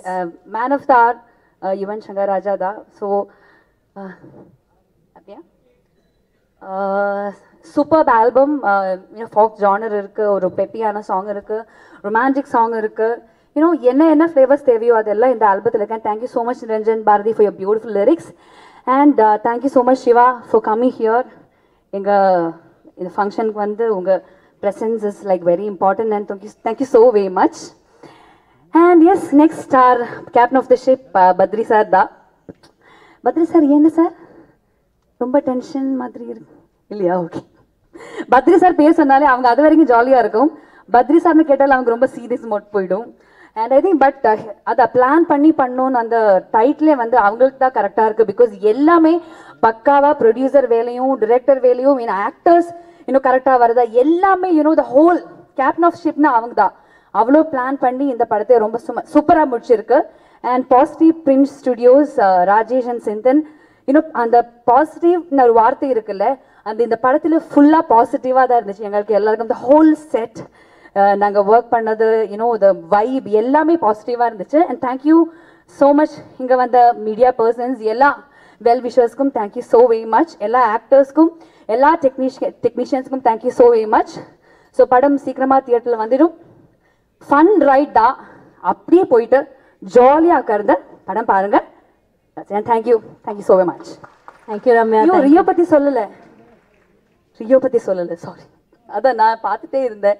man of the R Yuvan Shankar Raja தான் so அப்படியா super album folk genre இருக்கு ஒரு பெப்பியான சாங் இருக்கு ரொமான்டிக் சாங் இருக்கு யூனோ என்ன என்ன ஃப்ளேவர்ஸ் தேவையோ அதெல்லாம் இந்த ஆல்பத்தில் இருக்கேன் thank you so much Niranjan Bharathi for your beautiful lyrics and thank you so much Siva for coming here எங்கள் இந்த ஃபங்க்ஷனுக்கு வந்து உங்கள் presence is like very important and thank you thank you so very much and as next star captain of the ship Badri sir தான் Badri sir என்ன sir ரொம்ப tension மாதிரி இருக்கு இல்லையா ஓகே பத்ரி சார் பேர் சொன்னாலே அவங்க அது வரைக்கும் ஜாலியாக இருக்கும் பத்ரி சார்னு கேட்டால் அவங்க ரொம்ப சீரியஸ் மோட் போயிடும் அண்ட் ஐ திங்க் பட் அதை பிளான் பண்ணி பண்ணணும்னு அந்த டைட்டிலே வந்து அவங்களுக்கு தான் கரெக்டாக இருக்குது பிகாஸ் எல்லாமே பக்காவாக ப்ரொடியூசர் வேலையும் டிரெக்டர் வேலையும் மீன் ஆக்டர்ஸ் இன்னும் கரெக்டாக வருதா எல்லாமே you know the whole captain of ஷிப்னா அவங்க தான் அவ்வளோ பிளான் பண்ணி இந்த படத்தை ரொம்ப சும சூப்பராக முடிச்சிருக்கு and positive print studios Rajesh and Chintan இன்னும் அந்த பாசிட்டிவ்னு ஒரு வார்த்தை இருக்குல்ல அந்த இந்த படத்தில் ஃபுல்லாக பாசிட்டிவாக தான் இருந்துச்சு எங்களுக்கு எல்லாருக்கும் த ஹோல் செட் நாங்கள் ஒர்க் பண்ணது யூனோ த வைப் எல்லாமே பாசிட்டிவாக இருந்துச்சு அண்ட் தேங்க்யூ ஸோ மச் இங்கே வந்த மீடியா பர்சன்ஸ் எல்லா வெல் விஷர்ஸ்க்கும் தேங்க்யூ ஸோ வெரி மச் எல்லா ஆக்டர்ஸ்க்கும் எல்லா டெக்னீஷியன் டெக்னீஷியன்ஸ்க்கும் thank you so very much so படம் சீக்கிரமாக தியேட்டரில் வந்துடும் ஃபன் ரைட் தான் அப்படியே போயிட்டு ஜாலியாக உட்கார்ந்து படம் பாருங்க thank you thank you so much thank you Ramya ஐயோ ரியோ பத்தி சொல்லல ரியோ பத்தி சொல்லல சாரி அதான் நான் பார்த்துட்டே இருந்தேன்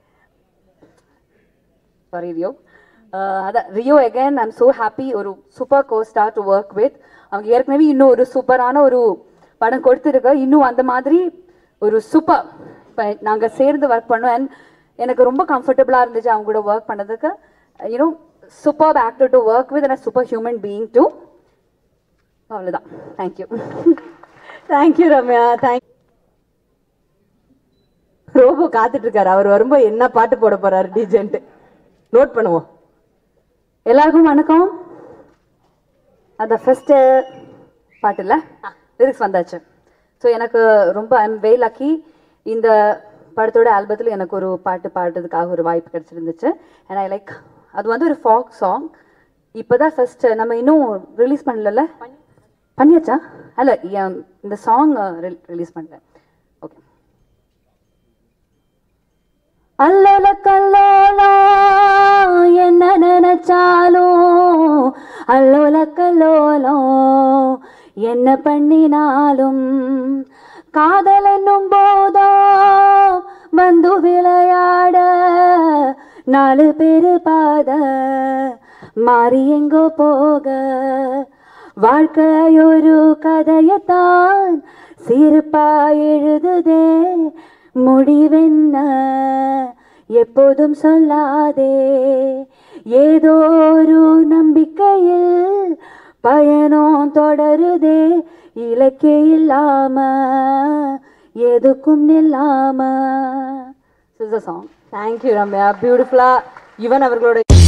சாரி ரியோ அதான் Rio again I'm so happy ஒரு super co star to work with அவங்க ஏற்கனவே இன்னும் ஒரு சூப்பரான ஒரு படம் கொடுத்துருக்க இன்னும் அந்த மாதிரி ஒரு சூப்பர் இப்போ நாங்கள் சேர்ந்து ஒர்க் பண்ணோம் அண்ட் எனக்கு ரொம்ப கம்ஃபர்டபுளாக இருந்துச்சு அவங்க கூட ஒர்க் பண்ணதுக்கு you know super actor to work with and super human being to அவ்வளோதான் thank you thank you Ramya thank Robo காத்துட்டு இருக்காரு அவர் வரும்போது என்ன பாட்டு போட போறாரு டிஜென்ட் நோட் பண்ணுவோம் எல்லாருக்கும் வணக்கம் அந்த ஃபஸ்ட்டு பாட்டுல லிரிக்ஸ் வந்தாச்சு ஸோ எனக்கு ரொம்ப ஐம் வெரி லக்கி இந்த படத்தோட ஆல்பத்தில் எனக்கு ஒரு பாட்டு பாடுறதுக்காக ஒரு வாய்ப்பு கிடைச்சிருந்துச்சு அண்ட் ஐ லைக் அது வந்து ஒரு ஃபாக் சாங் இப்போ தான் ஃபஸ்ட் நம்ம இன்னும் ரிலீஸ் பண்ணல பண்ணியாச்சா அல்ல என் இந்த சாங் ரிலீஸ் பண்ணல ஓகே அல்லல கல்லோலம் என்ன நினைச்சாலும் அல்லோல கல்லோலம் என்ன பண்ணினாலும் காதல் என்னும் போதோ வந்து விளையாட நாலு பேரு பாத மாறி எங்கோ போக வாழ்க்கையொரு கதையத்தான் சிரிப்பா எழுதுதே முடிவென்ன எப்போதும் சொல்லாதே ஏதோ ஒரு நம்பிக்கையில் பயணம் தொடருதே இலக்கே இல்லாம எதுக்கும் நில்லாம சாங் தேங்க்யூ ரம்யா பியூட்டிஃபுல்லா யுவன் அவர்களோட